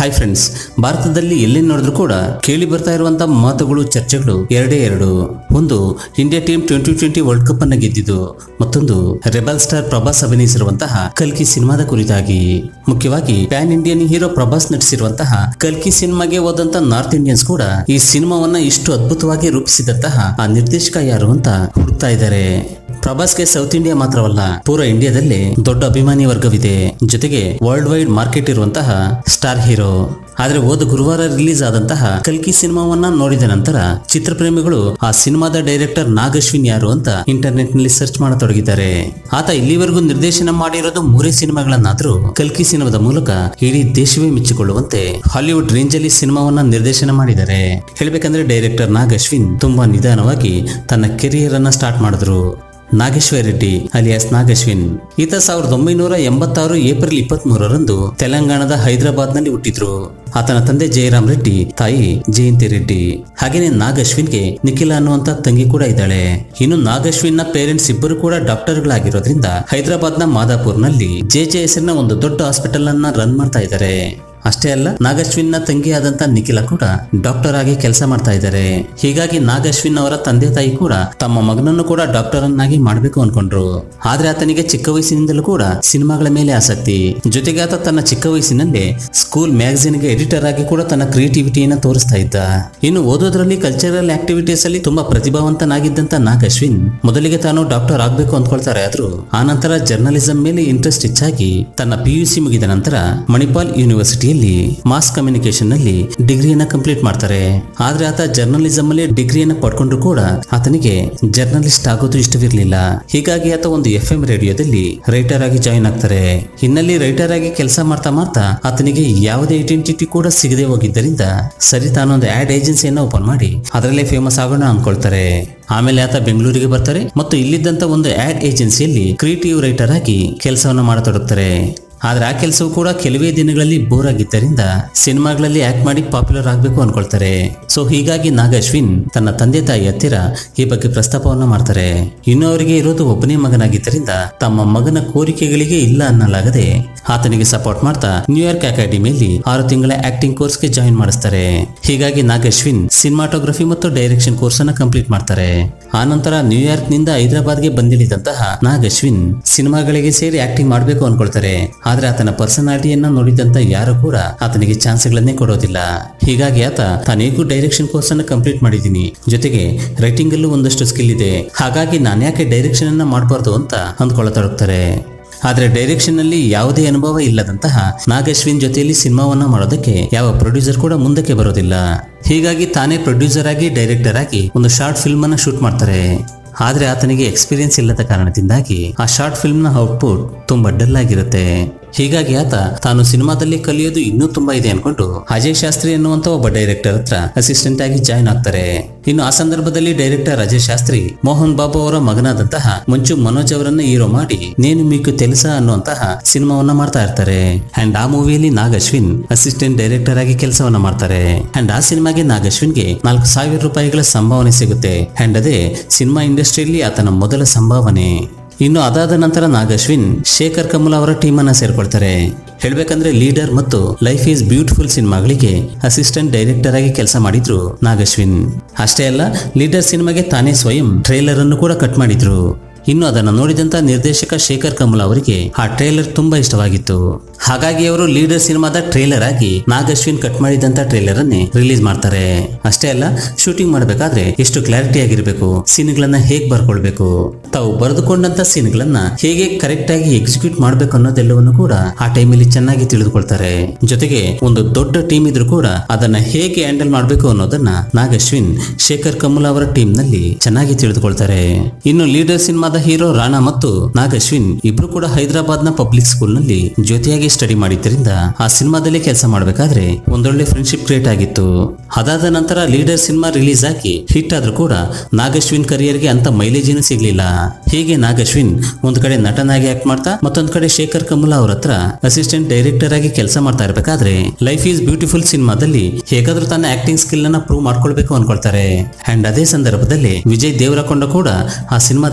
hi friends ಭಾರತದಲ್ಲಿ ಎಲ್ಲಿ ನೋಡಿದ್ರು ಕೂಡ ಕೇಳಿ ಬರ್ತಾ ಇರುವಂತ ಮಾತುಗಳು ಚರ್ಚೆಗಳು ಎರಡೇ ಎರಡು ಒಂದು India team twenty twenty world cup ಅನ್ನ ಗೆದ್ದಿದ್ದು ಮತ್ತೊಂದು ರೆಬಲ್ ಸ್ಟಾರ್ ಪ್ರಭಾಸ್ ಅಭಿನಯಿಸಿರುವಂತಹ ಕಲ್ಕಿ ಸಿನಿಮಾದ ಕುರಿತಾಗಿ ಮುಖ್ಯವಾಗಿ ಪ್ಯಾನ್ ಇಂಡಿಯನ್ ಹೀರೋ ಪ್ರಭಾಸ್ ನಟಿಸಿರುವಂತಹ ಕಲ್ಕಿ ಸಿನಿಮಾಗೆ ಹೋದಂತ ನಾರ್ತ್ ಇಂಡಿಯನ್ಸ್ ಕೂಡ ಈ ಸಿನಿಮಾವನ್ನ ಇಷ್ಟು ಅದ್ಭುತವಾಗಿ ರೂಪಿಸಿದಂತಹ ಆ ನಿರ್ದೇಶಕ ಯಾರು ಅಂತ ಹುಡುಕ್ತಾ ಇದ್ದಾರೆ ಪ್ರಭಾಸ್ಗೆ ಸೌತ್ ಇಂಡಿಯಾ ಮಾತ್ರವಲ್ಲ ಪೂರ ಇಂಡಿಯಾದಲ್ಲಿ ದೊಡ್ಡ ಅಭಿಮಾನಿ ವರ್ಗವಿದೆ ಜೊತೆಗೆ ವರ್ಲ್ಡ್ ವೈಡ್ ಮಾರ್ಕೆಟ್ ಇರುವಂತಹ ಸ್ಟಾರ್ ಹೀರೋ ಆದ್ರೆ ಹೋದ ಗುರುವಾರ ರಿಲೀಸ್ ಆದಂತಹ ಕಲ್ಕಿ ಸಿನಿಮಾವನ್ನ ನೋಡಿದ ನಂತರ ಚಿತ್ರಪ್ರೇಮಿಗಳು ಆ ಸಿನಿಮಾದ ಡೈರೆಕ್ಟರ್ ನಾಗಶ್ವಿನ್ ಯಾರು ಅಂತ ಇಂಟರ್ನೆಟ್ ನಲ್ಲಿ ಸರ್ಚ್ ಮಾಡತೊಡಗಿದ್ದಾರೆ ಆತ ಇಲ್ಲಿವರೆಗೂ ನಿರ್ದೇಶನ ಮಾಡಿರೋದು ಮೂರೇ ಸಿನಿಮಾಗಳನ್ನಾದ್ರೂ ಕಲ್ಕಿ ಸಿನಿಮಾದ ಮೂಲಕ ಇಡೀ ದೇಶವೇ ಮೆಚ್ಚಿಕೊಳ್ಳುವಂತೆ ಹಾಲಿವುಡ್ ರೇಂಜ್ ಅಲ್ಲಿ ಸಿನಿಮಾವನ್ನ ನಿರ್ದೇಶನ ಮಾಡಿದ್ದಾರೆ ಹೇಳ್ಬೇಕಂದ್ರೆ ಡೈರೆಕ್ಟರ್ ನಾಗಶ್ವಿನ್ ತುಂಬಾ ನಿಧಾನವಾಗಿ ತನ್ನ ಕೆರಿಯರ್ ಅನ್ನ ಸ್ಟಾರ್ಟ್ ಮಾಡಿದ್ರು ನಾಗೇಶ್ವರ ರೆಡ್ಡಿ ಅಲಿಯಾಸ್ ನಾಗಶ್ವಿನ್ ಈತ ಸಾವಿರದ ಒಂಬೈನೂರ ಎಂಬತ್ತಾರು ಏಪ್ರಿಲ್ ಇಪ್ಪತ್ತ್ ಮೂರರಂದು ತೆಲಂಗಾಣದ ಹೈದರಾಬಾದ್ ನಲ್ಲಿ ಹುಟ್ಟಿದ್ರು ಆತನ ತಂದೆ ಜಯರಾಮ್ ರೆಡ್ಡಿ ತಾಯಿ ಜಯಂತಿ ರೆಡ್ಡಿ ಹಾಗೇನೆ ನಾಗಶ್ವಿನ್ಗೆ ನಿಖಿಲ ಅನ್ನುವಂತ ತಂಗಿ ಕೂಡ ಇದ್ದಾಳೆ ಇನ್ನು ನಾಗಶ್ವಿನ್ ನ ಪೇರೆಂಟ್ಸ್ ಇಬ್ಬರು ಕೂಡ ಡಾಕ್ಟರ್ಗಳಾಗಿರೋದ್ರಿಂದ ಹೈದರಾಬಾದ್ ನ ಮಾದಾಪುರ್ನಲ್ಲಿ ಜೆ ಜೆ ಹೆಸರಿನ ಒಂದು ದೊಡ್ಡ ಹಾಸ್ಪಿಟಲ್ ಅನ್ನ ರನ್ ಮಾಡ್ತಾ ಇದ್ದಾರೆ ಅಷ್ಟೇ ಅಲ್ಲ ನಾಗಶ್ವಿನ್ ನ ತಂಗಿ ಆದಂತ ನಿಖಿಲ ಕೂಡ ಡಾಕ್ಟರ್ ಆಗಿ ಕೆಲಸ ಮಾಡ್ತಾ ಇದ್ದಾರೆ ಹೀಗಾಗಿ ನಾಗಶ್ವಿನ್ ಅವರ ತಂದೆ ತಾಯಿ ಕೂಡ ತಮ್ಮ ಮಗನನ್ನು ಕೂಡ ಡಾಕ್ಟರ್ ಅನ್ನಾಗಿ ಮಾಡಬೇಕು ಅನ್ಕೊಂಡ್ರು ಆದ್ರೆ ಆತನಿಗೆ ಚಿಕ್ಕ ವಯಸ್ಸಿನಿಂದಲೂ ಕೂಡ ಸಿನಿಮಾಗಳ ಮೇಲೆ ಆಸಕ್ತಿ ಜೊತೆಗೆ ಆತ ತನ್ನ ಚಿಕ್ಕ ವಯಸ್ಸಿನಲ್ಲೇ ಸ್ಕೂಲ್ ಮ್ಯಾಗಝಿನ್ ಗೆ ಎಡಿಟರ್ ಆಗಿ ಕೂಡ ತನ್ನ ಕ್ರಿಯೇಟಿವಿಟಿಯನ್ನ ತೋರಿಸ್ತಾ ಇದ್ದ ಇನ್ನು ಓದೋದ್ರಲ್ಲಿ ಕಲ್ಚರಲ್ ಆಕ್ಟಿವಿಟೀಸ್ ಅಲ್ಲಿ ತುಂಬಾ ಪ್ರತಿಭಾವಂತನಾಗಿದ್ದಂತ ನಾಗಶ್ವಿನ್ ಮೊದಲಿಗೆ ತಾನು ಡಾಕ್ಟರ್ ಆಗ್ಬೇಕು ಅಂದ್ಕೊಳ್ತಾರೆ ಆದ್ರೂ ಆ ನಂತರ ಜರ್ನಲಿಸಂ ಮೇಲೆ ಇಂಟ್ರೆಸ್ಟ್ ಹೆಚ್ಚಾಗಿ ತನ್ನ ಪಿ ಯು ಸಿ ಮುಗಿದ ನಂತರ ಮಣಿಪಾಲ್ ಯೂನಿವರ್ಸಿಟಿಯಲ್ಲಿ ಮಾಸ್ ಕಮ್ಯುನಿಕೇಶನ್ ನಲ್ಲಿ ಡಿಗ್ರಿಯನ್ನ ಕಂಪ್ಲೀಟ್ ಮಾಡ್ತಾರೆ ಆದ್ರೆ ಆತ ಜರ್ನಲಿಸಂ ಅಲ್ಲಿ ಡಿಗ್ರಿಯನ್ನ ಪಡ್ಕೊಂಡ್ರು ಕೂಡ ಆತನಿಗೆ ಜರ್ನಲಿಸ್ಟ್ ಆಗೋದು ಇಷ್ಟವಿರಲಿಲ್ಲ ಹೀಗಾಗಿ ಆತ ಒಂದು ಎಫ್ ಎಂ ರೇಡಿಯೋದಲ್ಲಿ ರೈಟರ್ ಆಗಿ ಜಾಯಿನ್ ಆಗ್ತಾರೆ ಇನ್ನಲ್ಲಿ ರೈಟರ್ ಆಗಿ ಕೆಲಸ ಮಾಡ್ತಾ ಮಾಡ್ತಾ ಆತನಿಗೆ ಯಾವುದೇ ಐಡೆಂಟಿಟಿ ಕೂಡ ಸಿಗದೆ ಹೋಗಿದ್ದರಿಂದ ಸರಿ ತಾನೊಂದು ಆಡ್ ಏಜೆನ್ಸಿಯನ್ನ ಓಪನ್ ಮಾಡಿ ಅದರಲ್ಲೇ ಫೇಮಸ್ ಆಗೋಣ ಅನ್ಕೊಳ್ತಾರೆ ಆಮೇಲೆ ಆತ ಬೆಂಗಳೂರಿಗೆ ಬರ್ತಾರೆ ಮತ್ತು ಇಲ್ಲಿದ್ದಂತ ಒಂದು ಆಡ್ ಏಜೆನ್ಸಿಯಲ್ಲಿ ಕ್ರಿಯೇಟಿವ್ ರೈಟರ್ ಆಗಿ ಕೆಲಸವನ್ನ ಮಾಡತೊಡಗ್ತಾರೆ ಆದ್ರೆ ಆ ಕೆಲಸವು ಕೂಡ ಕೆಲವೇ ದಿನಗಳಲ್ಲಿ ಬೋರ್ ಆಗಿದ್ದರಿಂದ ಸಿನಿಮಾಗಳಲ್ಲಿ ಆಕ್ಟ್ ಮಾಡಿ ಪಾಪ್ಯುಲರ್ ಆಗಬೇಕು ಅನ್ಕೊಳ್ತಾರೆ ಸೊ ಹೀಗಾಗಿ ನಾಗಶ್ವಿನ್ ತನ್ನ ತಂದೆ ತಾಯಿ ಹತ್ತಿರ ಈ ಬಗ್ಗೆ ಪ್ರಸ್ತಾಪವನ್ನ ಮಾಡ್ತಾರೆ ಇನ್ನು ಅವರಿಗೆ ಇರೋದು ಒಬ್ಬನೇ ಮಗನಾಗಿದ್ದರಿಂದ ತಮ್ಮ ಮಗನ ಕೋರಿಕೆಗಳಿಗೆ ಇಲ್ಲ ಅನ್ನಲಾಗದೆ ಆತನಿಗೆ ಸಪೋರ್ಟ್ ಮಾಡ್ತಾ ನ್ಯೂಯಾರ್ಕ್ ಅಕಾಡೆಮಿಯಲ್ಲಿ ಆರು ತಿಂಗಳ ಆಕ್ಟಿಂಗ್ ಕೋರ್ಸ್ಗೆ ಜಾಯಿನ್ ಮಾಡಿಸ್ತಾರೆ ಹೀಗಾಗಿ ನಾಗಶ್ವಿನ್ ಸಿನಿಮಾಟೋಗ್ರಫಿ ಮತ್ತು ಡೈರೆಕ್ಷನ್ ಕೋರ್ಸ್ ಅನ್ನ ಕಂಪ್ಲೀಟ್ ಮಾಡ್ತಾರೆ ಆ ನಂತರ ನ್ಯೂಯಾರ್ಕ್ ನಿಂದ ಹೈದರಾಬಾದ್ಗೆ ಬಂದಿಳಿದಂತಹ ನಾಗಶ್ವಿನ್ ಸಿನಿಮಾಗಳಿಗೆ ಸೇರಿ ಆಕ್ಟಿಂಗ್ ಮಾಡಬೇಕು ಅನ್ಕೊಳ್ತಾರೆ ಆದ್ರೆ ಆತನ ಪರ್ಸನಾಲಿಟಿಯನ್ನ ನೋಡಿದಂತ ಯಾರು ಕೂಡ ಆತನಿಗೆ ಚಾನ್ಸ್ಗಳನ್ನೇ ಕೊಡೋದಿಲ್ಲ ಹೀಗಾಗಿ ಆತ ತಾನೇಗೂ ಡೈರೆಕ್ಷನ್ ಕೋರ್ಸ್ ಅನ್ನ ಕಂಪ್ಲೀಟ್ ಮಾಡಿದ್ದೀನಿ ಜೊತೆಗೆ ರೈಟಿಂಗ್ ಅಲ್ಲೂ ಒಂದಷ್ಟು ಸ್ಕಿಲ್ ಇದೆ ಹಾಗಾಗಿ ನಾನು ಯಾಕೆ ಡೈರೆಕ್ಷನ್ ಅನ್ನ ಮಾಡಬಾರ್ದು ಅಂತ ಅಂದ್ಕೊಳ್ಳತೊಡಗ್ತಾರೆ ಆದ್ರೆ ಡೈರೆಕ್ಷನ್ ನಲ್ಲಿ ಯಾವುದೇ ಅನುಭವ ಇಲ್ಲದಂತಹ ನಾಗಶ್ವಿನ್ ಜೊತೆಯಲ್ಲಿ ಸಿನಿಮಾವನ್ನ ಮಾಡೋದಕ್ಕೆ ಯಾವ ಪ್ರೊಡ್ಯೂಸರ್ ಕೂಡ ಮುಂದಕ್ಕೆ ಬರೋದಿಲ್ಲ ಹೀಗಾಗಿ ತಾನೇ ಪ್ರೊಡ್ಯೂಸರ್ ಆಗಿ ಡೈರೆಕ್ಟರ್ ಆಗಿ ಒಂದು ಶಾರ್ಟ್ ಫಿಲ್ಮ್ ಅನ್ನ ಶೂಟ್ ಮಾಡ್ತಾರೆ ಆದ್ರೆ ಆತನಿಗೆ ಎಕ್ಸ್ಪೀರಿಯನ್ಸ್ ಇಲ್ಲದ ಕಾರಣದಿಂದಾಗಿ ಆ ಶಾರ್ಟ್ ಫಿಲ್ಮ್ ನ ಔಟ್ಪುಟ್ ತುಂಬಾ ಡಲ್ ಆಗಿರುತ್ತೆ ಹೀಗಾಗಿ ಆತ ತಾನು ಸಿನಿಮಾದಲ್ಲಿ ಕಲಿಯೋದು ಇನ್ನೂ ತುಂಬಾ ಇದೆ ಅನ್ಕೊಂಡು ಅಜಯ್ ಶಾಸ್ತ್ರಿ ಎನ್ನುವಂತ ಒಬ್ಬ ಡೈರೆಕ್ಟರ್ ಹತ್ರ ಅಸಿಸ್ಟೆಂಟ್ ಆಗಿ ಜಾಯ್ನ್ ಆಗ್ತಾರೆ ಇನ್ನು ಆ ಸಂದರ್ಭದಲ್ಲಿ ಡೈರೆಕ್ಟರ್ ಅಜಯ್ ಶಾಸ್ತ್ರಿ ಮೋಹನ್ ಬಾಬು ಅವರ ಮಗನಾದಂತಹ ಮಂಚು ಮನೋಜ್ ಅವರನ್ನ ಹೀರೋ ಮಾಡಿ ನೇನು ಮೀಕು ತೆಲಸ ಅನ್ನುವಂತಹ ಸಿನಿಮಾವನ್ನ ಮಾಡ್ತಾ ಇರ್ತಾರೆ ಅಂಡ್ ಆ ಮೂವಿಯಲ್ಲಿ ನಾಗಶ್ವಿನ್ ಅಸಿಸ್ಟೆಂಟ್ ಡೈರೆಕ್ಟರ್ ಆಗಿ ಕೆಲಸವನ್ನ ಮಾಡ್ತಾರೆ ಅಂಡ್ ಆ ಸಿನಿಮಾಗೆ ನಾಗಶ್ವಿನ್ಗೆ ನಾಲ್ಕು ಸಾವಿರ ರೂಪಾಯಿಗಳ ಸಂಭಾವನೆ ಸಿಗುತ್ತೆ ಅಂಡ್ ಅದೇ ಸಿನಿಮಾ ಇಂಡಸ್ಟ್ರಿಯಲ್ಲಿ ಆತನ ಮೊದಲ ಸಂಭಾವನೆ ಇನ್ನು ಅದಾದ ನಂತರ ನಾಗಶ್ವಿನ್ ಶೇಖರ್ ಕಮಲ್ ಅವರ ಟೀಮ್ ಅನ್ನ ಸೇರ್ಕೊಳ್ತಾರೆ ಹೇಳ್ಬೇಕಂದ್ರೆ ಲೀಡರ್ ಮತ್ತು ಲೈಫ್ ಈಸ್ ಬ್ಯೂಟಿಫುಲ್ ಸಿನಿಮಾಗಳಿಗೆ ಅಸಿಸ್ಟೆಂಟ್ ಡೈರೆಕ್ಟರ್ ಆಗಿ ಕೆಲಸ ಮಾಡಿದ್ರು ನಾಗಶ್ವಿನ್ ಅಷ್ಟೇ ಅಲ್ಲ ಲೀಡರ್ ಸಿನಿಮಾಗೆ ತಾನೇ ಸ್ವಯಂ ಟ್ರೈಲರ್ ಅನ್ನು ಕೂಡ ಕಟ್ ಮಾಡಿದ್ರು ಇನ್ನು ಅದನ್ನು ನೋಡಿದಂತ ನಿರ್ದೇಶಕ ಶೇಖರ್ ಕಮಲ್ ಅವರಿಗೆ ಆ ಟ್ರೇಲರ್ ತುಂಬಾ ಇಷ್ಟವಾಗಿತ್ತು ಹಾಗಾಗಿ ಅವರು ಲೀಡರ್ ಸಿನಿಮಾದ ಟ್ರೇಲರ್ ಆಗಿ ನಾಗಶ್ವಿನ್ ಕಟ್ ಮಾಡಿದಂತ ಟ್ರೇಲರ್ ಅನ್ನೇ ರಿಲೀಸ್ ಮಾಡ್ತಾರೆ ಅಷ್ಟೇ ಅಲ್ಲ ಶೂಟಿಂಗ್ ಮಾಡಬೇಕಾದ್ರೆ ಎಷ್ಟು ಕ್ಲಾರಿಟಿ ಆಗಿರ್ಬೇಕು ಸೀನ್ಗಳನ್ನ ಹೇಗ್ ಬರ್ಕೊಳ್ಬೇಕು ತಾವು ಬರೆದುಕೊಂಡಂತ ಸೀನ್ಗಳನ್ನ ಹೇಗೆ ಕರೆಕ್ಟ್ ಆಗಿ ಎಕ್ಸಿಕ್ಯೂಟ್ ಮಾಡ್ಬೇಕು ಅನ್ನೋದೆಲ್ಲವನ್ನು ಕೂಡ ಆ ಟೈಮಲ್ಲಿ ಚೆನ್ನಾಗಿ ತಿಳಿದುಕೊಳ್ತಾರೆ ಜೊತೆಗೆ ಒಂದು ದೊಡ್ಡ ಟೀಮ್ ಇದ್ರೂ ಕೂಡ ಅದನ್ನ ಹೇಗೆ ಹ್ಯಾಂಡಲ್ ಮಾಡ್ಬೇಕು ಅನ್ನೋದನ್ನ ನಾಗಶ್ವಿನ್ ಶೇಖರ್ ಕಮಲ್ ಅವರ ಟೀಮ್ ನಲ್ಲಿ ಚೆನ್ನಾಗಿ ತಿಳಿದುಕೊಳ್ತಾರೆ ಇನ್ನು ಲೀಡರ್ ಸಿನಿಮಾದ ಹೀರೋ ರಾಣಾ ಮತ್ತು ನಾಗಶ್ವಿನ್ ಇಬ್ರು ಕೂಡ ಹೈದರಾಬಾದ್ ನ ಪಬ್ಲಿಕ್ ಸ್ಕೂಲ್ ನಲ್ಲಿ ಜೊತೆಯಾಗಿ ಸ್ಟಡಿ ಮಾಡಿದ್ದರಿಂದ ಆ ಸಿನಿಮಾದಲ್ಲಿ ಕೆಲಸ ಮಾಡಬೇಕಾದ್ರೆ ಒಂದೊಳ್ಳೆ ಫ್ರೆಂಡ್ಶಿಪ್ ಕ್ರಿಯೇಟ್ ಆಗಿತ್ತು ಅದಾದ ನಂತರ ಲೀಡರ್ ಸಿನಿಮಾ ರಿಲೀಸ್ ಆಗಿ ಹಿಟ್ ಆದ್ರೂ ಕೂಡ ನಾಗಶ್ವಿನ್ ಕರಿಯರ್ಗೆ ಅಂತ ಮೈಲೇಜ್ ಏನು ಸಿಗ್ಲಿಲ್ಲ ಹೀಗೆ ನಾಗಶ್ವಿನ್ ಒಂದ್ ಕಡೆ ನಟನಾಗಿ ಆಕ್ಟ್ ಮಾಡ್ತಾ ಮತ್ತೊಂದ್ ಕಡೆ ಶೇಖರ್ ಕಮಲ ಅವ್ರ ಹತ್ರ ಅಸಿಸ್ಟೆಂಟ್ ಡೈರೆಕ್ಟರ್ ಆಗಿ ಕೆಲಸ ಮಾಡ್ತಾ ಇರ್ಬೇಕಾದ್ರೆ ಲೈಫ್ ಈಸ್ ಬ್ಯೂಟಿಫುಲ್ ಸಿನಿಮಾದಲ್ಲಿ ಹೇಗಾದ್ರೂ ತನ್ನ ಆಕ್ಟಿಂಗ್ ಸ್ಕಿಲ್ ಅನ್ನ ಪ್ರೂವ್ ಮಾಡ್ಕೊಳ್ಬೇಕು ಅನ್ಕೊಳ್ತಾರೆ ಅಂಡ್ ಅದೇ ಸಂದರ್ಭದಲ್ಲಿ ವಿಜಯ್ ದೇವರಕೊಂಡ ಕೂಡ ಆ ಸಿನಿಮಾದ ಆಡಿಷನ್ಗೆ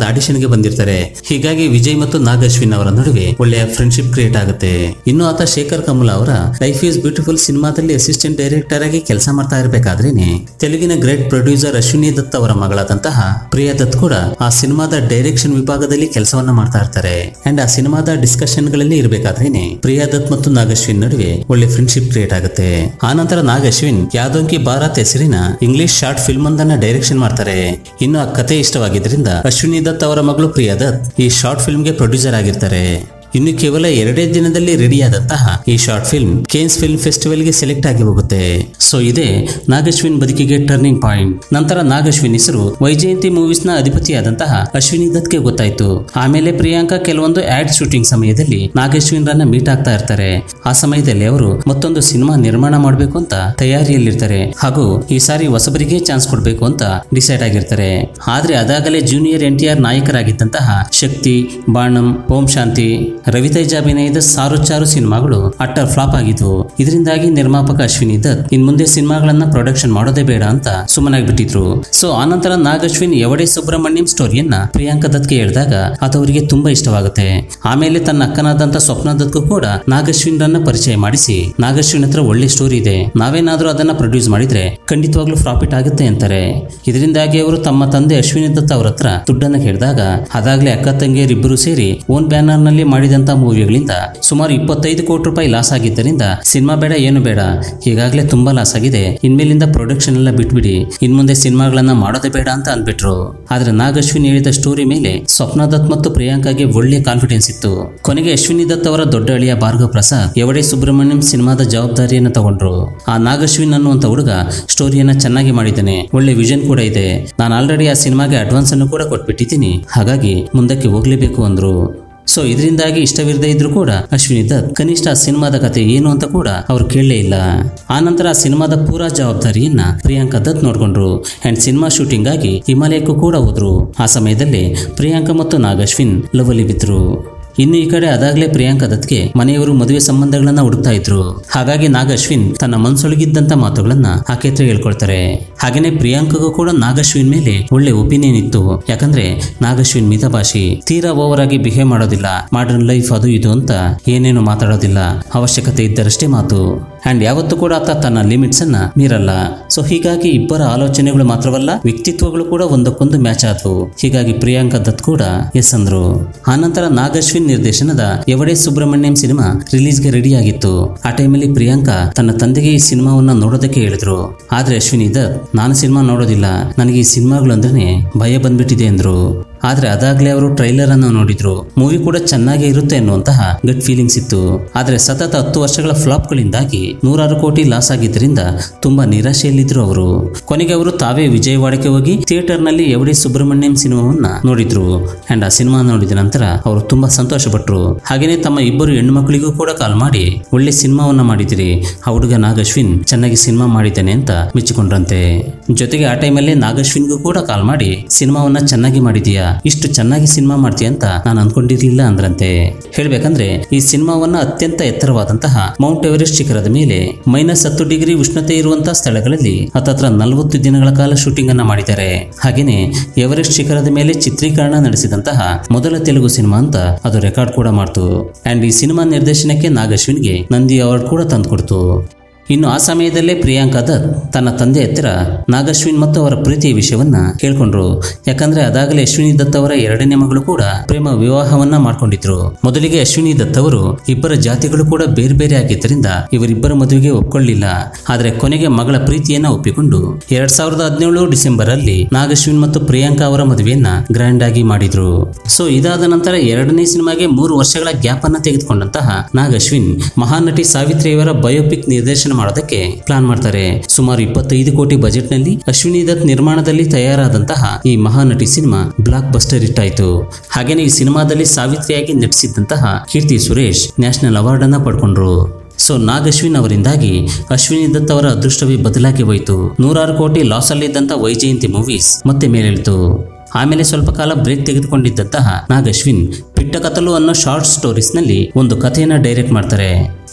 ಫೀಲ್ಡ್ಗೆ ಬಂದಿರ್ತಾರೆ ಹೀಗಾಗಿ ವಿಜಯ್ ಮತ್ತು ನಾಗ್ ಅಶ್ವಿನ್ ಅವರ ನಡುವೆ ಒಳ್ಳೆಯ ಫ್ರೆಂಡ್ಶಿಪ್ ಕ್ರಿಯೇಟ್ ಆಗುತ್ತೆ ಇನ್ನು ಆತ ಶೇಖರ್ ಕಮಲ ಅವರ ಲೈಫ್ ಈಸ್ ಬ್ಯೂಟಿಫುಲ್ ಸಿನಿಮಾದಲ್ಲಿ ಅಸಿಸ್ಟೆಂಟ್ ಡೈರೆಕ್ಟರ್ ಆಗಿ ಕೆಲಸ ಮಾಡ್ತಾ ಇರಬೇಕಾದ್ರೇನೆ ತೆಲುಗಿನ ಗ್ರೇಟ್ ಪ್ರೊಡ್ಯೂಸರ್ ಅಶ್ವಿನಿ ದತ್ ಅವರ ಮಗಳಾದಂತಹ ಪ್ರಿಯಾ ದತ್ ಕೂಡ ಆ ಸಿನಿಮಾದ ಡೈರೆಕ್ಷನ್ ವಿಭಾಗದಲ್ಲಿ ಕೆಲಸವನ್ನ ಮಾಡ್ತಾ ಇರ್ತಾರೆ ಅಂಡ್ ಆ ಸಿನಿಮಾದ ಡಿಸ್ಕಷನ್ ಗಳಲ್ಲಿ ಇರಬೇಕಾದ್ರೇನೆ ಪ್ರಿಯಾ ದತ್ ಮತ್ತು ನಾಗಶ್ವಿನ್ ನಡುವೆ ಒಳ್ಳೆ ಫ್ರೆಂಡ್ಶಿಪ್ ಕ್ರಿಯೇಟ್ ಆಗುತ್ತೆ ಆನಂತರ ನಾಗಶ್ವಿನ್ ಯಾದೋಂಕಿ ಭಾರತ್ ಹೆಸರಿನ ಇಂಗ್ಲಿಷ್ ಶಾರ್ಟ್ ಫಿಲ್ಮ್ ಒಂದನ್ನ ಡೈರೆಕ್ಷನ್ ಮಾಡ್ತಾರೆ ಇನ್ನು ಆ ಕತೆ ಇಷ್ಟವಾಗಿದ್ರಿಂದ ಅಶ್ವಿನಿ ದತ್ ಅವರ ಮಗಳು ಪ್ರಿಯಾ ದತ್ ಈ ಶಾರ್ಟ್ ಫಿಲ್ಮ್ಗೆ ಪ್ರೊಡ್ಯೂಸರ್ ಆಗಿರ್ತಾರೆ ಇನ್ನು ಕೇವಲ ಎರಡೇ ದಿನದಲ್ಲಿ ರೆಡಿಯಾದಂತಹ ಈ ಶಾರ್ಟ್ ಫಿಲ್ಮ್ ಕೇನ್ಸ್ ಫಿಲ್ಮ್ ಫೆಸ್ಟಿವಲ್ಗೆ ಸೆಲೆಕ್ಟ್ ಆಗಿ ಹೋಗುತ್ತೆ ಸೊ ಇದೇ ನಾಗಶ್ವಿನ್ ಬದುಕಿಗೆ ಟರ್ನಿಂಗ್ ಪಾಯಿಂಟ್ ನಂತರ ನಾಗಶ್ವಿನ್ ಹೆಸರು ವೈಜಯಂತಿ ಮೂವೀಸ್ ನ ಅಧಿಪತಿಯಾದಂತಹ ಅಶ್ವಿನಿ ದತ್ಗೆ ಗೊತ್ತಾಯ್ತು ಆಮೇಲೆ ಪ್ರಿಯಾಂಕಾ ಕೆಲವೊಂದು ಆಡ್ ಶೂಟಿಂಗ್ ಸಮಯದಲ್ಲಿ ನಾಗಶ್ವಿನ್ ರನ್ನ ಮೀಟ್ ಆಗ್ತಾ ಇರ್ತಾರೆ ಆ ಸಮಯದಲ್ಲಿ ಅವರು ಮತ್ತೊಂದು ಸಿನಿಮಾ ನಿರ್ಮಾಣ ಮಾಡಬೇಕು ಅಂತ ತಯಾರಿಯಲ್ಲಿರ್ತಾರೆ ಹಾಗೂ ಈ ಸಾರಿ ಹೊಸಬರಿಗೆ ಚಾನ್ಸ್ ಕೊಡಬೇಕು ಅಂತ ಡಿಸೈಡ್ ಆಗಿರ್ತಾರೆ ಆದ್ರೆ ಅದಾಗಲೇ ಜೂನಿಯರ್ ಎನ್ ಟಿ ಆರ್ ನಾಯಕರಾಗಿದ್ದಂತಹ ಶಕ್ತಿ ಬಾಣಂ ಓಂ ಶಾಂತಿ ರವಿತೇಜ ಅಭಿನಯದ ಸಾರು ಚಾರು ಸಿನಿಮಾಗಳು ಅಟ್ಟರ್ ಫ್ಲಾಪ್ ಆಗಿದ್ವು ಇದರಿಂದಾಗಿ ನಿರ್ಮಾಪಕ ಅಶ್ವಿನಿ ದತ್ ಇನ್ ಮುಂದೆ ಸಿನಿಮಾಗಳನ್ನ ಪ್ರೊಡಕ್ಷನ್ ಮಾಡೋದೇ ಬೇಡ ಅಂತ ಸುಮ್ಮನಾಗ್ಬಿಟ್ಟಿದ್ರು ಸೊ ಆನಂತರ ನಾಗಶ್ವಿನ್ ಎವಡೆ ಸುಬ್ರಹ್ಮಣ್ಯಂ ಸ್ಟೋರಿಯನ್ನ ಪ್ರಿಯಾಂಕಾ ದತ್ಗೆ ಹೇಳಿದಾಗ ಅದು ಅವರಿಗೆ ತುಂಬಾ ಇಷ್ಟವಾಗುತ್ತೆ ಆಮೇಲೆ ತನ್ನ ಅಕ್ಕನಾದಂತ ಸ್ವಪ್ನ ದತ್ಗೂ ಕೂಡ ನಾಗಶ್ವಿನ್ ರನ್ನ ಪರಿಚಯ ಮಾಡಿಸಿ ನಾಗಶ್ವಿನ್ ಹತ್ರ ಒಳ್ಳೆ ಸ್ಟೋರಿ ಇದೆ ನಾವೇನಾದ್ರೂ ಅದನ್ನ ಪ್ರೊಡ್ಯೂಸ್ ಮಾಡಿದ್ರೆ ಖಂಡಿತವಾಗ್ಲೂ ಪ್ರಾಫಿಟ್ ಆಗುತ್ತೆ ಅಂತಾರೆ ಇದರಿಂದಾಗಿ ಅವರು ತಮ್ಮ ತಂದೆ ಅಶ್ವಿನಿ ದತ್ ಅವ್ರ ಹತ್ರ ದುಡ್ಡನ್ನ ಕೇಳಿದಾಗ ಅದಾಗ್ಲೇ ಅಕ್ಕ ತಂಗಿಯರಿಬ್ಬರು ಸೇರಿ ಓನ್ ಬ್ಯಾನರ್ ನಲ್ಲಿ ಮಾಡಿದಂತ ಮೂವಿಗಳಿಂದ ಸುಮಾರು ಇಪ್ಪತ್ತೈದು ಕೋಟಿ ರೂಪಾಯಿ ಲಾಸ್ ಆಗಿದ್ದರಿಂದ ಸಿನಿಮಾ ಬೇಡ ಏನು ಬೇಡ ಈಗಾಗಲೇ ತುಂಬಾ ಲಾಸ್ ಆಗಿದೆ ಇನ್ಮೇಲಿಂದ ಪ್ರೊಡಕ್ಷನ್ ಎಲ್ಲ ಬಿಟ್ಬಿಡಿ ಇನ್ ಮುಂದೆ ಸಿನಿಮಾಗಳನ್ನ ಮಾಡೋದೇ ಬೇಡ ಅಂತ ಅಂದ್ಬಿಟ್ರು ಆದ್ರೆ ನಾಗ್ ಅಶ್ವಿನ್ ಹೇಳಿದ ಸ್ಟೋರಿ ಮೇಲೆ ಸ್ವಪ್ನ ದತ್ ಮತ್ತು ಪ್ರಿಯಾಂಕಾಗೆ ಒಳ್ಳೆ ಕಾನ್ಫಿಡೆನ್ಸ್ ಇತ್ತು ಕೊನೆಗೆ ಅಶ್ವಿನಿ ದತ್ ಅವರ ದೊಡ್ಡ ಅಳಿಯ ಭಾರ್ಗವ್ ಪ್ರಸಾದ್ ಎವಡೆ ಸುಬ್ರಹ್ಮಣ್ಯಂ ಸಿನಿಮಾದ ಜವಾಬ್ದಾರಿಯನ್ನ ತಗೊಂಡ್ರು ಆ ನಾಗಶ್ವಿನ್ ಅನ್ನುವಂತ ಹುಡುಗ ಸ್ಟೋರಿಯನ್ನ ಚೆನ್ನಾಗಿ ಮಾಡಿದ್ದಾನೆ ಒಳ್ಳೆ ವಿಷನ್ ಕೂಡ ಇದೆ ನಾನು ಆಲ್ರೆಡಿ ಆ ಸಿನಿಮಾಗೆ ಅಡ್ವಾನ್ಸ್ ಅನ್ನು ಕೂಡ ಕೊಟ್ಬಿಟ್ಟಿದ್ದೀನಿ ಹಾಗಾಗಿ ಮುಂದಕ್ಕೆ ಹೋಗ್ಲೇಬೇಕು ಅಂದ್ರು ಸೊ ಇದರಿಂದಾಗಿ ಇಷ್ಟವಿರದೇ ಇದ್ರು ಕೂಡ ಅಶ್ವಿನಿ ದತ್ ಕನಿಷ್ಠ ಆ ಸಿನಿಮಾದ ಕತೆ ಏನು ಅಂತ ಕೂಡ ಅವ್ರು ಕೇಳಲೇ ಇಲ್ಲ ಆನಂತರ ಆ ಸಿನಿಮಾದ ಪೂರಾ ಜವಾಬ್ದಾರಿಯನ್ನ ಪ್ರಿಯಾಂಕಾ ದತ್ ನೋಡ್ಕೊಂಡ್ರು ಅಂಡ್ ಸಿನಿಮಾ ಶೂಟಿಂಗ್ ಆಗಿ ಹಿಮಾಲಯಕ್ಕೂ ಕೂಡ ಹೋದ್ರು ಆ ಸಮಯದಲ್ಲಿ ಪ್ರಿಯಾಂಕಾ ಮತ್ತು ನಾಗಶ್ವಿನ್ ಲವ್ ಅಲ್ಲಿ ಬಿದ್ರು ಇನ್ನು ಈ ಕಡೆ ಅದಾಗಲೇ ಪ್ರಿಯಾಂಕಾ ದತ್ಗೆ ಮನೆಯವರು ಮದುವೆ ಸಂಬಂಧಗಳನ್ನ ಹುಡುಕ್ತಾ ಇದ್ರು ಹಾಗಾಗಿ ನಾಗಶ್ವಿನ್ ತನ್ನ ಮನಸೊಳಗಿದ್ದಂತ ಮಾತುಗಳನ್ನ ಆಕೆ ಹತ್ರ ಹೇಳ್ಕೊಳ್ತಾರೆ ಹಾಗೇನೆ ಪ್ರಿಯಾಂಕಗೂ ಕೂಡ ನಾಗಶ್ವಿನ್ ಮೇಲೆ ಒಳ್ಳೆ ಒಪಿನಿಯನ್ ಇತ್ತು ಯಾಕಂದ್ರೆ ನಾಗಶ್ವಿನ್ ಮಿತಭಾಷಿ ತೀರಾ ಓವರ್ ಆಗಿ ಬಿಹೇವ್ ಮಾಡೋದಿಲ್ಲ ಮಾಡರ್ನ್ ಲೈಫ್ ಅದು ಇದು ಅಂತ ಏನೇನು ಮಾತಾಡೋದಿಲ್ಲ ಅವಶ್ಯಕತೆ ಇದ್ದರಷ್ಟೇ ಮಾತು ಅಂಡ್ ಯಾವತ್ತೂ ಕೂಡ ಆತ ತನ್ನ ಲಿಮಿಟ್ಸ್ ಅನ್ನ ಮೀರಲ್ಲ ಸೊ ಹೀಗಾಗಿ ಇಬ್ಬರ ಆಲೋಚನೆಗಳು ಮಾತ್ರವಲ್ಲ ವ್ಯಕ್ತಿತ್ವಗಳು ಕೂಡ ಒಂದಕ್ಕೊಂದು ಮ್ಯಾಚ್ ಆದವು ಹೀಗಾಗಿ ಪ್ರಿಯಾಂಕಾ ದತ್ ಕೂಡ ಎಸ್ ಅಂದ್ರು ಆನಂತರ ನಾಗಶ್ವಿನ್ ನಿರ್ದೇಶನದ ಎವಡೆ ಸುಬ್ರಹ್ಮಣ್ಯಂ ಸಿನಿಮಾ ರಿಲೀಸ್ಗೆ ರೆಡಿ ಆಗಿತ್ತು ಆ ಟೈಮಲ್ಲಿ ಪ್ರಿಯಾಂಕಾ ತನ್ನ ತಂದೆಗೆ ಈ ಸಿನಿಮಾವನ್ನ ನೋಡೋದಕ್ಕೆ ಹೇಳಿದ್ರು ಆದ್ರೆ ಅಶ್ವಿನಿ ದತ್ ನಾನು ಸಿನಿಮಾ ನೋಡೋದಿಲ್ಲ ನನಗೆ ಈ ಸಿನಿಮಾಗಳು ಅಂದ್ರೆ ಭಯ ಬಂದ್ಬಿಟ್ಟಿದೆ ಅಂದ್ರು ಆದ್ರೆ ಅದಾಗ್ಲೇ ಅವರು ಟ್ರೈಲರ್ ಅನ್ನು ನೋಡಿದ್ರು ಮೂವಿ ಕೂಡ ಚೆನ್ನಾಗೇ ಇರುತ್ತೆ ಅನ್ನುವಂತಹ ಗಟ್ ಫೀಲಿಂಗ್ಸ್ ಇತ್ತು ಆದ್ರೆ ಸತತ ಹತ್ತು ವರ್ಷಗಳ ಫ್ಲಾಪ್ಗಳಿಂದಾಗಿ ನೂರಾರು ಕೋಟಿ ಲಾಸ್ ಆಗಿದ್ದರಿಂದ ತುಂಬಾ ನಿರಾಶೆಯಲ್ಲಿದ್ರು ಅವರು ಕೊನೆಗೆ ಅವರು ತಾವೇ ವಿಜಯವಾಡಕ್ಕೆ ಹೋಗಿ ಥಿಯೇಟರ್ ನಲ್ಲಿ ಎವಡಿ ಸುಬ್ರಹ್ಮಣ್ಯಂ ಸಿನಿಮಾವನ್ನ ನೋಡಿದ್ರು ಅಂಡ್ ಆ ಸಿನಿಮಾ ನೋಡಿದ ನಂತರ ಅವರು ತುಂಬಾ ಸಂತೋಷಪಟ್ರು ಹಾಗೇನೆ ತಮ್ಮ ಇಬ್ಬರು ಹೆಣ್ಣು ಮಕ್ಕಳಿಗೂ ಕೂಡ ಕಾಲ್ ಮಾಡಿ ಒಳ್ಳೆ ಸಿನಿಮಾವನ್ನ ಮಾಡಿದಿರಿ ಆ ಹುಡುಗ ನಾಗಶ್ವಿನ್ ಚೆನ್ನಾಗಿ ಸಿನಿಮಾ ಮಾಡಿದ್ದಾನೆ ಅಂತ ಮೆಚ್ಚಿಕೊಂಡ್ರಂತೆ ಜೊತೆಗೆ ಆ ಟೈಮಲ್ಲೇ ನಾಗಶ್ವಿನ್ಗೂ ಕೂಡ ಕಾಲ್ ಮಾಡಿ ಸಿನಿಮಾವನ್ನ ಚೆನ್ನಾಗಿ ಮಾಡಿದೀಯಾ ಇಷ್ಟು ಚೆನ್ನಾಗಿ ಸಿನಿಮಾ ಮಾಡ್ತೀಯ ಅಂತ ನಾನು ಅನ್ಕೊಂಡಿರ್ಲಿಲ್ಲ ಅಂದ್ರಂತೆ ಹೇಳ್ಬೇಕಂದ್ರೆ ಈ ಸಿನಿಮಾವನ್ನ ಅತ್ಯಂತ ಎತ್ತರವಾದಂತಹ ಮೌಂಟ್ ಎವರೆಸ್ಟ್ ಶಿಖರದ ಮೇಲೆ ಮೈನಸ್ ಹತ್ತು ಡಿಗ್ರಿ ಉಷ್ಣತೆ ಇರುವಂತಹ ಸ್ಥಳಗಳಲ್ಲಿ ಹತ್ತತ್ರ ನಲವತ್ತು ದಿನಗಳ ಕಾಲ ಶೂಟಿಂಗ್ ಅನ್ನ ಮಾಡಿದ್ದಾರೆ ಹಾಗೇನೆ ಎವರೆಸ್ಟ್ ಶಿಖರದ ಮೇಲೆ ಚಿತ್ರೀಕರಣ ನಡೆಸಿದಂತಹ ಮೊದಲ ತೆಲುಗು ಸಿನಿಮಾ ಅಂತ ಅದು ರೆಕಾರ್ಡ್ ಕೂಡ ಮಾಡ್ತು ಅಂಡ್ ಈ ಸಿನಿಮಾ ನಿರ್ದೇಶನಕ್ಕೆ ನಾಗಶ್ವಿನ್ಗೆ ನಂದಿ ಅವಾರ್ಡ್ ಕೂಡ ತಂದುಕೊಡ್ತು ಇನ್ನು ಆ ಸಮಯದಲ್ಲೇ ಪ್ರಿಯಾಂಕಾ ದತ್ ತನ್ನ ತಂದೆ ಹತ್ತಿರ ನಾಗಶ್ವಿನ್ ಮತ್ತು ಅವರ ಪ್ರೀತಿಯ ವಿಷಯವನ್ನ ಕೇಳ್ಕೊಂಡ್ರು ಯಾಕಂದ್ರೆ ಅದಾಗಲೇ ಅಶ್ವಿನಿ ದತ್ ಅವರ ಎರಡನೇ ಮಗಳು ಕೂಡ ಪ್ರೇಮ ವಿವಾಹವನ್ನ ಮಾಡ್ಕೊಂಡಿದ್ರು ಮೊದಲಿಗೆ ಅಶ್ವಿನಿ ದತ್ ಅವರು ಇಬ್ಬರ ಜಾತಿಗಳು ಕೂಡ ಬೇರೆ ಬೇರೆ ಆಗಿದ್ದರಿಂದ ಇವರಿಬ್ಬರ ಮದುವೆಗೆ ಒಪ್ಕೊಳ್ಳಿಲ್ಲ ಆದ್ರೆ ಕೊನೆಗೆ ಮಗಳ ಪ್ರೀತಿಯನ್ನ ಒಪ್ಪಿಕೊಂಡು ಎರಡ್ ಸಾವಿರದ ಹದಿನೇಳು ಡಿಸೆಂಬರ್ ಅಲ್ಲಿ ನಾಗಶ್ವಿನ್ ಮತ್ತು ಪ್ರಿಯಾಂಕಾ ಅವರ ಮದುವೆಯನ್ನ ಗ್ರ್ಯಾಂಡ್ ಆಗಿ ಮಾಡಿದ್ರು ಸೊ ಇದಾದ ನಂತರ ಎರಡನೇ ಸಿನಿಮಾಗೆ ಮೂರು ವರ್ಷಗಳ ಗ್ಯಾಪ್ ಅನ್ನ ತೆಗೆದುಕೊಂಡಂತಹ ನಾಗಶ್ವಿನ್ ಮಹಾನಟಿ ಸಾವಿತ್ರಿಯವರ ಬಯೋಪಿಕ್ ನಿರ್ದೇಶನ ಮಾಡೋದಕ್ಕೆ ಪ್ಲಾನ್ ಮಾಡ್ತಾರೆ ಸುಮಾರು ಇಪ್ಪತ್ತೈದು ಕೋಟಿ ಬಜೆಟ್ ನಲ್ಲಿ ಅಶ್ವಿನಿ ದತ್ ನಿರ್ಮಾಣದಲ್ಲಿ ತಯಾರಾದಂತಹ ಈ ಮಹಾನಟಿ ಸಿನಿಮಾ ಬ್ಲಾಕ್ ಬಸ್ಟರ್ ಇಟ್ಟಾಯ್ತು ಹಾಗೇನೆ ಈ ಸಿನಿಮಾದಲ್ಲಿ ಸಾವಿತ್ರಿಯಾಗಿ ನಟಿಸಿದ್ದಂತಹ ಕೀರ್ತಿ ಸುರೇಶ್ ನ್ಯಾಷನಲ್ ಅವಾರ್ಡ್ ಅನ್ನ ಪಡ್ಕೊಂಡ್ರು ಸೊ ನಾಗಶ್ವಿನ್ ಅವರಿಂದಾಗಿ ಅಶ್ವಿನಿ ದತ್ ಅವರ ಅದೃಷ್ಟವೇ ಬದಲಾಗಿ ಹೋಯಿತು ನೂರಾರು ಕೋಟಿ ಲಾಸ್ ಅಲ್ಲಿದ್ದಂತ ವೈಜಯಂತಿ ಮೂವೀಸ್ ಮತ್ತೆ ಮೇಲೆಳ್ತು ಆಮೇಲೆ ಸ್ವಲ್ಪ ಕಾಲ ಬ್ರೇಕ್ ತೆಗೆದುಕೊಂಡಿದ್ದಂತಹ ನಾಗಶ್ವಿನ್ ಪಿಟ್ಟಕತಲು ಅನ್ನೋ ಶಾರ್ಟ್ ಸ್ಟೋರೀಸ್ ನಲ್ಲಿ ಒಂದು ಕಥೆಯನ್ನ ಡೈರೆಕ್ಟ್ ಮಾಡ್ತಾರೆ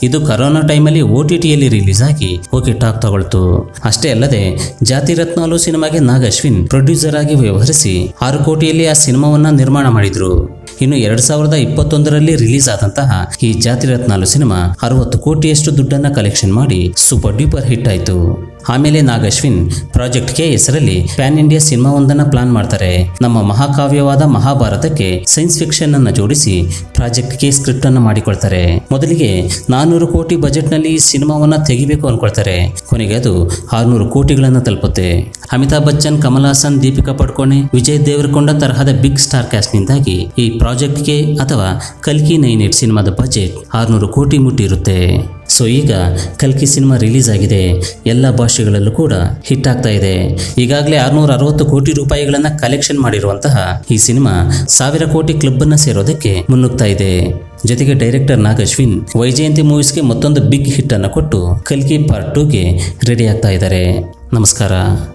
ಇದು ಕರೋನಾ ಟೈಮಲ್ಲಿ ಓ ಟಿ ಟಿಯಲ್ಲಿ ರಿಲೀಸ್ ಆಗಿ ಓಕೆ ಟಾಕ್ ತಗೊಳ್ತು ಅಷ್ಟೇ ಅಲ್ಲದೆ ಜಾತಿ ರತ್ನಾಲು ಸಿನಿಮಾಗೆ ನಾಗ್ ಅಶ್ವಿನ್ ಪ್ರೊಡ್ಯೂಸರ್ ಆಗಿ ವ್ಯವಹರಿಸಿ ಆರು ಕೋಟಿಯಲ್ಲಿ ಆ ಸಿನಿಮಾವನ್ನ ನಿರ್ಮಾಣ ಮಾಡಿದ್ರು ಇನ್ನು ಎರಡ್ ಸಾವಿರದ ಇಪ್ಪತ್ತೊಂದರಲ್ಲಿ ರಿಲೀಸ್ ಆದಂತಹ ಈ ಜಾತಿ ರತ್ನಾಲು ಸಿನಿಮಾ ಅರವತ್ತು ಕೋಟಿಯಷ್ಟು ದುಡ್ಡನ್ನ ಕಲೆಕ್ಷನ್ ಮಾಡಿ ಸೂಪರ್ ಡ್ಯೂಪರ್ ಹಿಟ್ ಆಯ್ತು ಆಮೇಲೆ ನಾಗ್ ಅಶ್ವಿನ್ ಪ್ರಾಜೆಕ್ಟ್ ಕೆ ಹೆಸರಲ್ಲಿ ಪ್ಯಾನ್ ಇಂಡಿಯಾ ಸಿನಿಮಾ ಒಂದನ್ನ ಪ್ಲಾನ್ ಮಾಡ್ತಾರೆ ನಮ್ಮ ಮಹಾಕಾವ್ಯವಾದ ಮಹಾಭಾರತಕ್ಕೆ ಸೈನ್ಸ್ ಫಿಕ್ಷನ್ ಅನ್ನ ಜೋಡಿಸಿ ಪ್ರಾಜೆಕ್ಟ್ ಗೆ ಸ್ಕ್ರಿಪ್ಟ್ ಅನ್ನ ಮಾಡಿಕೊಳ್ತಾರೆ ಮೊದಲಿಗೆ ನಾನೂರು ಕೋಟಿ ಬಜೆಟ್ ನಲ್ಲಿ ಈ ಸಿನಿಮಾವನ್ನ ತೆಗಿಬೇಕು ಅನ್ಕೊಳ್ತಾರೆ ಕೊನೆಗೆ ಅದು ಆರ್ನೂರು ಕೋಟಿಗಳನ್ನ ತಲುಪುತ್ತೆ ಅಮಿತಾಬ್ ಬಚ್ಚನ್ ಕಮಲ್ ಹಾಸನ್ ದೀಪಿಕಾ ಪಡ್ಕೋಣೆ ವಿಜಯ್ ದೇವರಕೊಂಡ ತರಹದ ಬಿಗ್ ಸ್ಟಾರ್ ಕ್ಯಾಸ್ಟ್ ನಿಂದಾಗಿ ಈ ಪ್ರಾಜೆಕ್ಟ್ಗೆ ಅಥವಾ ಕಲ್ಕಿ ನೈನ್ ಏಟ್ ಸಿನಿಮಾದ ಬಜೆಟ್ ಆರ್ನೂರು ಕೋಟಿ ಮುಟ್ಟಿರುತ್ತೆ ಸೊ ಈಗ ಕಲ್ಕಿ ಸಿನಿಮಾ ರಿಲೀಸ್ ಆಗಿದೆ ಎಲ್ಲ ಭಾಷೆಗಳಲ್ಲೂ ಕೂಡ ಹಿಟ್ ಆಗ್ತಾ ಇದೆ ಈಗಾಗಲೇ ಆರ್ನೂರ ಅರವತ್ತು ಕೋಟಿ ರೂಪಾಯಿಗಳನ್ನ ಕಲೆಕ್ಷನ್ ಮಾಡಿರುವಂತಹ ಈ ಸಿನಿಮಾ ಸಾವಿರ ಕೋಟಿ ಕ್ಲಬ್ ಅನ್ನ ಸೇರೋದಕ್ಕೆ ಮುನ್ನುಗ್ತಾ ಇದೆ ಜೊತೆಗೆ ಡೈರೆಕ್ಟರ್ ನಾಗ್ ಅಶ್ವಿನ್ ವೈಜಯಂತಿ ಮೂವೀಸ್ಗೆ ಮತ್ತೊಂದು ಬಿಗ್ ಹಿಟ್ ಅನ್ನು ಕೊಟ್ಟು ಕಲ್ಕಿ ಪಾರ್ಟ್ ಟೂಗೆ ರೆಡಿ ಆಗ್ತಾ ಇದ್ದಾರೆ ನಮಸ್ಕಾರ